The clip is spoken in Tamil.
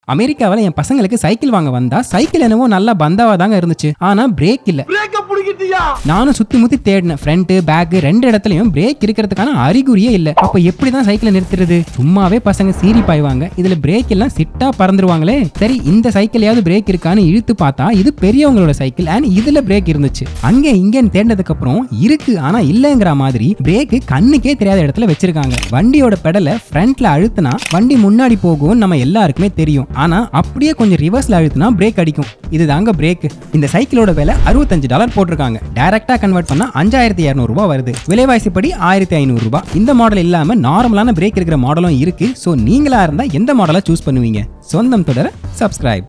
அமெரிக்காவில் என் பசங்களுக்கு சைக்கிள் வாங்க வந்தா சைக்கிள் என்னவோ நல்லா பந்தாவா தாங்க இருந்துச்சு ஆனா பிரேக் இல்ல நானும் சுத்தி முத்தி தேடினேன் ஃப்ரண்ட் பேக் ரெண்டு இடத்துலயும் பிரேக் இருக்கிறதுக்கான அறிகுறியே இல்ல அப்ப எப்படி தான் சைக்கிளை நிறுத்துறது சும்மாவே பசங்க சீரி பாய்வாங்க இதுல பிரேக் எல்லாம் சிட்டா பறந்துருவாங்களே சரி இந்த சைக்கிளையாவது பிரேக் இருக்கான்னு இழுத்து பார்த்தா இது பெரியவங்களோட சைக்கிள் அண்ட் இதுல பிரேக் இருந்துச்சு அங்க இங்கன்னு தேடினதுக்கு அப்புறம் இருக்கு ஆனா இல்லங்கிற மாதிரி பிரேக் கண்ணுக்கே தெரியாத இடத்துல வச்சிருக்காங்க வண்டியோட பெடலை ஃப்ரண்ட்ல அழுத்தினா வண்டி முன்னாடி போகும் நம்ம எல்லாருக்குமே தெரியும் ஆனா அப்படியே கொஞ்சம் ரிவர்ஸ்ல அழுத்தினா பிரேக் அடிக்கும் இதுதாங்க பிரேக் இந்த சைக்கிளோட விலை அறுபத்தஞ்சு டாலர் போட்டிருக்காங்க டைரக்டா கன்வெர்ட் பண்ணா அஞ்சாயிரத்தி இரநூறு ரூபாய் வருது விலைவாசி படி ஆயிரத்தி ஐநூறு ரூபாய் இந்த மாடல் இல்லாம நார்மலான பிரேக் இருக்கிற மாடலும் இருக்கு ஸோ நீங்களா இருந்தா எந்த மாடலை சூஸ் பண்ணுவீங்க சொந்தம் தொடர சப்ஸ்கிரைப்